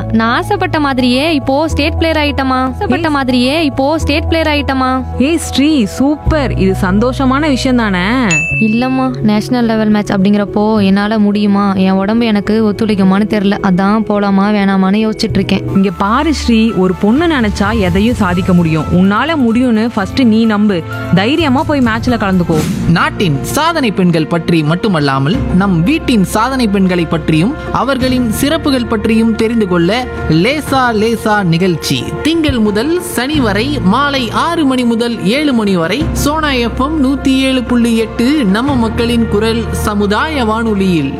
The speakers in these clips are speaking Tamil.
நான் ஆசைப்பட்ட மாதிரியே இப்போ ஸ்டேட் பிளேயர் ஆயிட்டமா ஆசைப்பட்ட மாதிரியே இப்போ ஸ்டேட் பிளேயர் ஆயிட்டமா ஏய் ஸ்ரீ சூப்பர் இது சந்தோஷமான விஷயம் தானே இல்லம்மா நேஷனல் லெவல் மேட்ச் அப்படிங்கிறப்போ என்னால முடியுமா என் உடம்பு எனக்கு ஒத்துழைக்குமான்னு தெரியல அதான் போலாமா வேணாமான்னு யோசிச்சுட்டு இருக்கேன் இங்க பாரு ஸ்ரீ ஒரு பொண்ணு நினைச்சா எதையும் சாதிக்க முடியும் உன்னால முடியும்னு ஃபர்ஸ்ட் நீ நம்பு தைரியமா போய் மேட்ச்ல கலந்துக்கோ நாட்டின் சாதனை பெண்கள் பற்றி மட்டுமல்லாமல் நம் வீட்டின் சாதனை பெண்களை பற்றியும் அவர்களின் சிறப்புகள் பற்றியும் தெரிந்து கொள்ள லேசா லேசா நிகழ்ச்சி திங்கள் முதல் சனி வரை மாலை ஆறு மணி முதல் ஏழு மணி வரை சோனா எஃப்எம் நூத்தி ஏழு புள்ளி எட்டு நம்ம மக்களின் குரல் சமுதாய வானொலியில்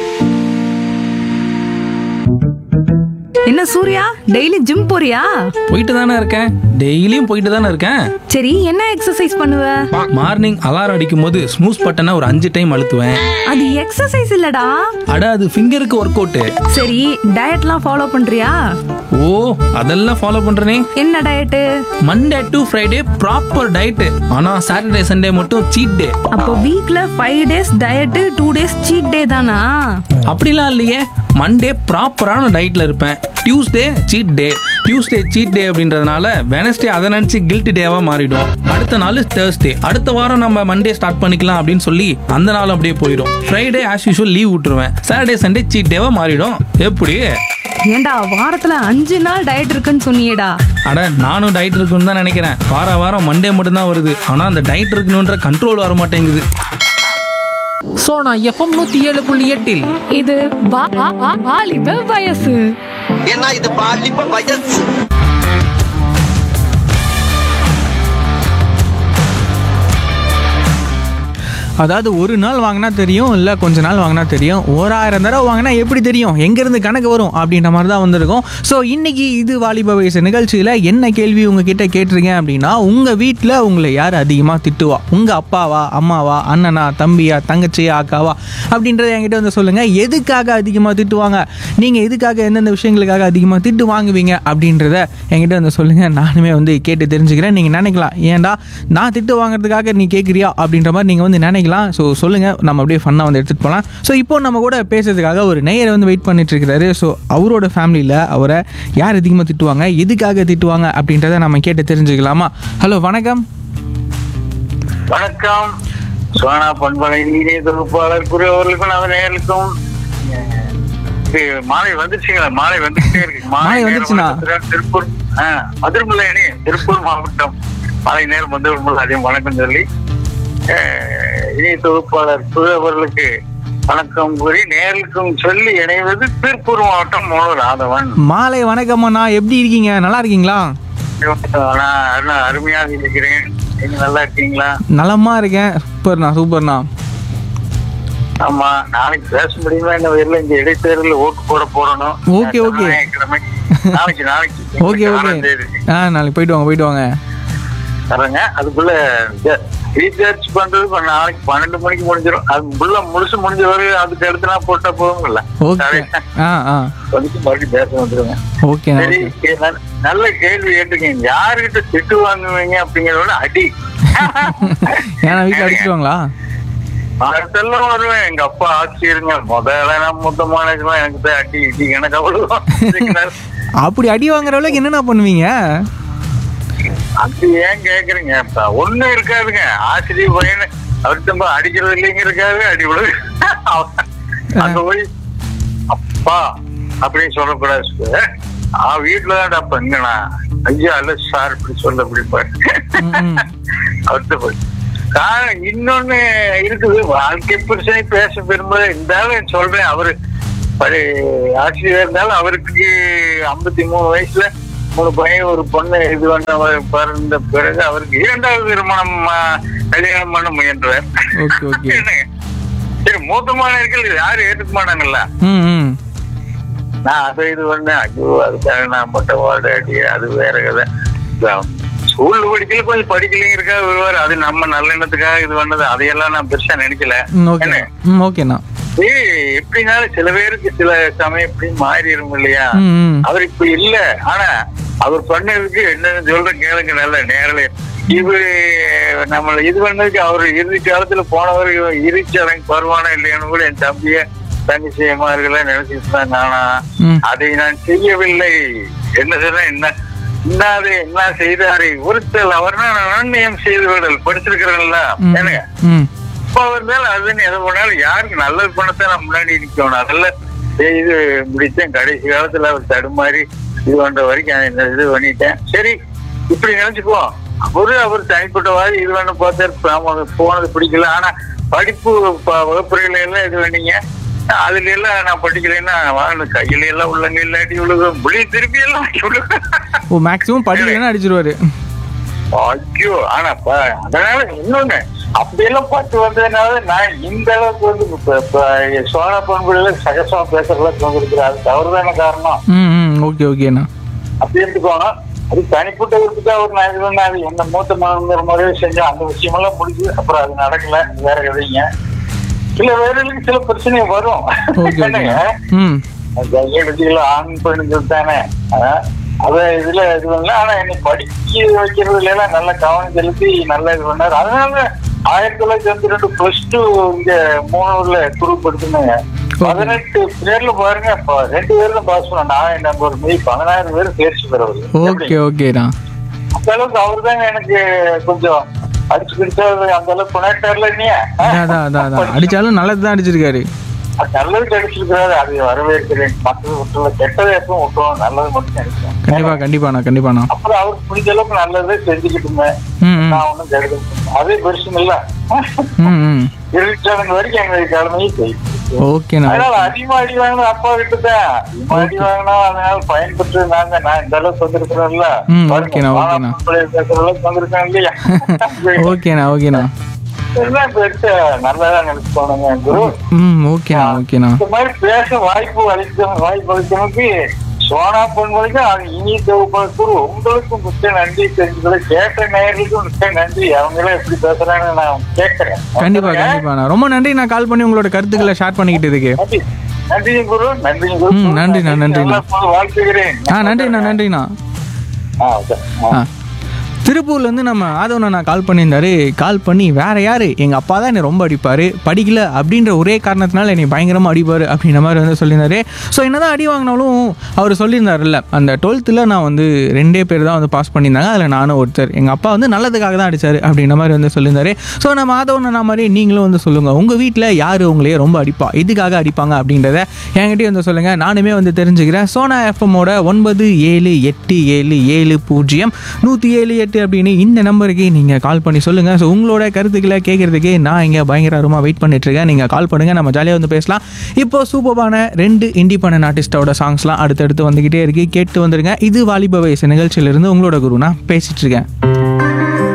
என்ன சூர்யா டெய்லி ஜிம் போறியா போயிட்டு தானே இருக்கேன் டெய்லியும் போயிட்டு தானே இருக்கேன் சரி என்ன எக்ஸசைஸ் பண்ணுவ மார்னிங் அலாரம் அடிக்கும் போது ஸ்னூஸ் பட்டனை ஒரு அஞ்சு டைம் அழுத்துவேன் அது எக்ஸசைஸ் இல்லடா அட அது ஃபிங்கருக்கு ஒர்க் அவுட்டு சரி டயட்லாம் ஃபாலோ பண்றியா ஓ அதெல்லாம் ஃபாலோ பண்றேனே என்ன diet Monday to Friday proper diet ஆனா சாட்டர்டே சண்டே மட்டும் சீட் டே அப்போ வீக்ல five days diet two days cheat day தானா அப்படிலாம் இல்லையே மண்டே ப்ராப்பரான டயட்ல இருப்பேன் Tuesday cheat day Tuesday cheat day அப்படின்றதுனால வெனஸ்டே அதை நினச்சி கில்ட்டி டேவா மாறிடும் அடுத்த நாள் தேர்ஸ்டே அடுத்த வாரம் நம்ம மண்டே ஸ்டார்ட் பண்ணிக்கலாம் அப்படின்னு சொல்லி அந்த நாள் அப்படியே போயிடும் ஃப்ரைடே ஆஸ் யூஷுவல் லீவ் விட்டுருவேன் சாட்டர்டே சண்டே சீட் டேவா மாறிடும் எப்படி ஏண்டா வாரத்துல அஞ்சு நாள் டயட் இருக்குன்னு சொன்னியேடா அட நானும் டயட் இருக்குன்னு தான் நினைக்கிறேன் வார வாரம் மண்டே மட்டும்தான் வருது ஆனா அந்த டயட் இருக்கணுன்ற கண்ட்ரோல் வர மாட்டேங்குது சோனா எஃப்எம் நூத்தி ஏழு புள்ளி எட்டில் இது வாலிப வயசு ஏன்னா இது பாலிப்ப வயசு அதாவது ஒரு நாள் வாங்கினா தெரியும் இல்லை கொஞ்ச நாள் வாங்கினா தெரியும் ஓராயிரம் தடவை வாங்கினா எப்படி தெரியும் எங்கேருந்து கணக்கு வரும் அப்படின்ற மாதிரி தான் வந்திருக்கும் ஸோ இன்னைக்கு இது வாலிப வயசு நிகழ்ச்சியில் என்ன கேள்வி உங்ககிட்ட கேட்டிருக்கேன் அப்படின்னா உங்கள் வீட்டில் உங்களை யார் அதிகமாக திட்டுவா உங்கள் அப்பாவா அம்மாவா அண்ணனா தம்பியா தங்கச்சியா அக்காவா அப்படின்றத என்கிட்ட வந்து சொல்லுங்கள் எதுக்காக அதிகமாக திட்டுவாங்க நீங்கள் எதுக்காக எந்தெந்த விஷயங்களுக்காக அதிகமாக திட்டு வாங்குவீங்க அப்படின்றத என்கிட்ட வந்து சொல்லுங்கள் நானுமே வந்து கேட்டு தெரிஞ்சுக்கிறேன் நீங்கள் நினைக்கலாம் ஏன்டா நான் திட்டு வாங்குறதுக்காக நீ கேட்குறியா அப்படின்ற மாதிரி நீங்கள் வந்து நினைக்கலாம் ஸோ சொல்லுங்கள் நம்ம அப்படியே ஃபன்னாக வந்து எடுத்துகிட்டு போகலாம் ஸோ இப்போ நம்ம கூட பேசுறதுக்காக ஒரு நேயர் வந்து வெயிட் பண்ணிட்டு இருக்கிறாரு ஸோ அவரோட ஃபேமிலியில் அவரை யார் அதிகமாக திட்டுவாங்க எதுக்காக திட்டுவாங்க அப்படின்றத நம்ம கேட்டு தெரிஞ்சுக்கலாமா ஹலோ வணக்கம் வணக்கம் சோனா பண்பலை நீரே தொகுப்பாளர் குரு அவர்களுக்கும் அவர் நேர்களுக்கும் இது மாலை வந்துருச்சுங்களா மாலை வந்துகிட்டே இருக்கு மாலை நேரம் வந்துருச்சுண்ணா? வந்துருச்சு. திருப்பூர் ஆஹ் மதுரமுல்லையணி திருப்பூர் மாவட்டம் மாலை நேரம் வந்து அதையும் வணக்கம் சொல்லி அஹ், இணைய தொகுப்பாளர் குரு அவர்களுக்கு வணக்கம் கூறி நேர்களுக்கும் சொல்லி இணைவது திருப்பூர் மாவட்டம் மூலூர் ராதவன் மாலை வணக்கம் அண்ணா எப்படி இருக்கீங்க நல்லா இருக்கீங்களா நான் அருணா அருமையாக இருக்கிறேன் நீங்க நல்லா இருக்கீங்களா நலமா இருக்கேன் சூப்பர்ண்ணா சூப்பர்ண்ணா ஆமா நாளைக்கு பேச முடியுமா என்ன வரல இந்த இடைத்தேர்தல ஓட்டு போட போறணும் Okay, okay. ஞாயிற்றுக்கிழமை. நாளைக்கு நாளைக்கு ஓகே ஓகே ஆறாம் தேதி ஆ நாளைக்கு போயிட்டு வாங்க போயிட்டு வாங்க தரேங்க அதுக்குள்ள ரீசார்ஜ் பண்றது இப்ப நாளைக்கு பன்னெண்டு மணிக்கு முடிஞ்சிடும் அது உள்ள முழுசு முடிஞ்ச வரை அதுக்கு அடுத்து நான் போட்டா போதும்ல ஓகே ஆ ஆ வந்துட்டு மறுபடியும் பேச வந்துருங்க ஓகே சரி கே- நல்ல- நல்ல கேள்வி கேட்டுக்கீங்க யாருகிட்ட திட்டு வாங்குவீங்க அப்படிங்கறத விட அடி ஏன்னா வீட்டில் அடிச்சிடுவாங்களா அதெல்லாம் வருவேன் எங்க அப்பா ஆட்சியருங்க முதல்ல நான் மொத்தமான எனக்கு தான் அடி இடி எனக்கு அவ்வளவு அப்படி அடி வாங்குற அளவுக்கு என்னென்ன பண்ணுவீங்க அது ஏன் கேக்குறீங்க இப்ப ஒண்ணும் இருக்காதுங்க ஆசிரியர் பையன் அவர்கிட்ட அடிக்கிறது இல்லைங்க இருக்காது அடி விடு அங்க போய் அப்பா அப்படின்னு சொல்லக்கூடாது சார் ஆ வீட்டுல தான் அப்ப எங்கண்ணா ஐயா இல்ல சார் இப்படி சொல்ல பிடிப்பாரு ம். அவர்கிட்ட போய் காரணம் இன்னொன்னு இருக்குது வாழ்க்கை பிரச்சனை பேச விரும்புற இருந்தாலும் சொல்றேன் அவரு படி ஆசிரியர் இருந்தாலும் அவருக்கு ஐம்பத்தி மூணு வயசுல மூணு பையன் ஒரு பொண்ணு இது பண்ண பிறந்த பிறகு அவருக்கு இரண்டாவது திருமணம் ஆ, கல்யாணம் பண்ண முயன்றார் ஓகே ஓகே என்னங்க? சரி மூத்தமானவர்கள் இது யாரும் ஏற்றுக்க மாட்டாங்கல்ல ம் ம் நான் அதை இது பண்ணேன் ஐயோ அதுக்காக நான் பட்ட வார்டு அடி அது வேற கதை ஸ்கூல்ல படிக்கல கொஞ்சம் படிக்கலைங்கிறக்காக வருவாரு அது நம்ம நல்லெண்ணத்துக்காக இது பண்ணது அதையெல்லாம் நான் பெருசா நினைக்கல ம் ஓகே என்ன? ம் ஓகேண்ணா ஏய், எப்படினாலும் சில பேருக்கு சில சமயம் இப்படி மாறிடும் இல்லையா ம் ம் அவர் இப்ப இல்ல ஆனா அவர் பண்ணதுக்கு என்னன்னு சொல்ற கேளுங்க நல்ல நேரில் இவரு நம்மள இது பண்ணதுக்கு அவர் இறுதி காலத்துல போனவர் இறுதி சடங்கு வருவானா இல்லையான்னு கூட என் தம்பிய தனிச்சயமார்கள நினைச்சிட்டு தான் நானா ம். அதை நான் செய்யவில்லை என்ன சொன்ன என்ன இன்னாது என்ன செய்தாரு ஒருத்தல் அவர் நன்னியம் செய்து விடல் படிச்சிருக்கிறேன்ல ம். ஏனுங்க ம் இப்ப இருந்தாலும் அதுன்னு எது பண்ணாலும் யாருக்கு நல்லது பண்ணத்தான் நான் முன்னாடி நிக்கணும் அதெல்லாம் செய்து முடித்தேன் கடைசி காலத்துல அவர் தடுமாறி இது பண்ற வரைக்கும் நான் இந்த இது பண்ணிட்டேன் சரி இப்படி நினைச்சுக்குவோம் அவரு அவர் தனிப்பட்டவாறு இது வேணும் பார்த்தாரு ஆமா, போனது பிடிக்கல ஆனா படிப்பு ப- வகுப்புறையில எல்லாம் இது பண்ணீங்க அதுல எல்லாம் நான் படிக்கலைன்னா வாங்க கையில எல்லாம் உள்ளங்க இல்லாட்டி விழுகும் புளி திருப்பி எல்லாம் விழுகும் ஓ மேக்ஸிமம் படிக்கலைன்னா அடிச்சிருவாரு ஐயோ ஆனா ப- அதனால இன்னொன்னு அப்படியெல்லாம் பார்த்து வந்ததுனால நான் இந்த அளவுக்கு வந்து இப்ப- இப்ப சோழ பண்புல சகசமா பேசுறதுல வந்திருக்கிறேன் அது தவறுதான காரணம் ம் ம் ஓகே ஓகேண்ணா அப்படி இருந்துக்கோணும் அது தனிப்பட்ட விருப்பத்தா ஒரு நான் இது பண்ண அது என்ன மூத்த மகங்கிற முறையை செஞ்சோம் அந்த விஷயமெல்லாம் முடிஞ்சு அப்புறம் அது நடக்கல அது வேற கதைங்க சில வேலைகளுக்கு சில பிரச்சனை வரும் ஓகே என்னங்க? ஓகே ம் கையெழுத்துகள் ஆண் பெண்கள் தானே அஹ் அத இதுல இது பண்ணல ஆனா என்னை படிக்க வைக்கிறதுல எல்லாம் நல்ல கவனம் செலுத்தி நல்லா இது பண்ணாரு அதனால ஆயிரத்தி தொள்ளாயிரத்தி தொண்ணூத்தி ரெண்டு பிளஸ் டூ இங்க மூணூர்ல குரூப் எடுத்துனாங்க பதினெட்டு பேர்ல பாருங்க இப்ப ரெண்டு பேர்ல பாஸ் பண்ண நான் என்ன ஒரு மீ பதினாயிரம் பேர் தேர்ச்சி பெறவது ஓகே ஓகேண்ணா அந்த அளவுக்கு அவர் தாங்க எனக்கு கொஞ்சம் அடிச்சு பிடிச்சா அந்த அளவுக்கு கொண்டாட்டார்ல நீ அதான் அதான் அதான் அதான் அடிச்சாலும் நல்லது தான் அடிச்சிருக்காரு நல்லது கிடைச்சிருக்கிறாரு அதை வரவேற்கிறேன் மற்றது விட்டுல கெட்டதை எப்பவும் விட்டுவோம் நல்லது மட்டும் நினைக்கிறேன் கண்டிப்பா கண்டிப்பாண்ணா கண்டிப்பாண்ணா அப்புறம் அவருக்கு முடிஞ்ச அளவுக்கு நல்லதே செஞ்சுக்கிட்டுங்க ம் ம் நான் ஒண்ணும் கெடுதல் பண்ணல. அதே பெருசும் இல்ல ம் ம் இருட்டானது வரைக்கும் எங்களுக்கு கடமையை செய்யும் ஓகேண்ணா அதனால அதிகமா அடி வாங்கினா அப்பா கிட்ட தான் அதிகமா அடி வாங்கினா அதனால பயன்பெற்று நாங்க நான் இந்த அளவுக்கு வந்திருக்கிறோம்ல ம், பாருங்க, ஓகேண்ணா, ஓகேண்ணா. வாழை பேசுற அளவுக்கு வந்திருக்கேன் இல்லையா ஓகேண்ணா ஓகேண்ணா எல்லாம் பெருசா நல்லதா நினைச்சுக்கோணுங்க குரு ம் ஓகேண்ணா ஓகேண்ணா இந்த மாதிரி பேச வாய்ப்பு அளிக்க வாய்ப்பு அளித்தவனுக்கு சோனா பொன்மொழிக்கும் அது இனி தொகுப்பு உங்களுக்கும் மிக்க நன்றி தெரிஞ்சுக்கல கேட்ட நேயர்களுக்கும் மிக்க நன்றி அவங்களே எப்படி பேசுறாங்கன்னு நான் கேட்கறேன் கண்டிப்பா கண்டிப்பாண்ணா ரொம்ப நன்றி நான் கால் பண்ணி உங்களோட கருத்துக்களை ஷேர் பண்ணிக்கிட்டதுக்கு நன்றி நன்றி குரு நன்றி குரு ம், நன்றிண்ணா, நன்றிண்ணா. நல்லா போய் வாழ்த்துகிறேன் ஆ நன்றிண்ணா நன்றிண்ணா ஆ, ஓகே. ஆ. ஆ திருப்பூர்லேருந்து நம்ம ஆதவனை நான் கால் பண்ணியிருந்தாரு கால் பண்ணி வேற யாரு எங்கள் அப்பா தான் என்னை ரொம்ப அடிப்பார் படிக்கல அப்படின்ற ஒரே காரணத்தினால என்னை பயங்கரமாக அடிப்பார் அப்படின்ற மாதிரி வந்து சொல்லியிருந்தாரு ஸோ என்னதான் அடி வாங்கினாலும் அவர் சொல்லியிருந்தாருல்ல அந்த டுவெல்த்தில் நான் வந்து ரெண்டே பேர் தான் வந்து பாஸ் பண்ணியிருந்தாங்க அதில் நானும் ஒருத்தர் எங்கள் அப்பா வந்து நல்லதுக்காக தான் அடித்தார் அப்படின்ற மாதிரி வந்து சொல்லியிருந்தாரு ஸோ நம்ம ஆதவன் நான் மாதிரி நீங்களும் வந்து சொல்லுங்கள் உங்கள் வீட்டில் யார் உங்களையே ரொம்ப அடிப்பா இதுக்காக அடிப்பாங்க அப்படின்றத என்கிட்டயும் வந்து சொல்லுங்கள் நானுமே வந்து தெரிஞ்சுக்கிறேன் சோனா எஃப்எம்மோட ஒன்பது ஏழு எட்டு ஏழு ஏழு பூஜ்ஜியம் நூற்றி ஏழு எட்டு அப்படின்னு இந்த நம்பருக்கு நீங்கள் கால் பண்ணி சொல்லுங்கள் ஸோ உங்களோட கருத்துக்களை கேட்குறதுக்கு நான் இங்கே பயங்கரமாக வெயிட் பண்ணிட்டுருக்கேன் நீங்கள் கால் பண்ணுங்கள் நம்ம ஜாலியாக வந்து பேசலாம் இப்போ சூப்பரான ரெண்டு இண்டிபெண்டன்ட் ஆர்டிஸ்டோட சாங்ஸ்லாம் அடுத்தடுத்து வந்துக்கிட்டே இருக்கு கேட்டு வந்துருங்க இது வாலிப வயசு நிகழ்ச்சியிலிருந்து உங்களோட குரு நான் பேசிட்டு இருக்கேன்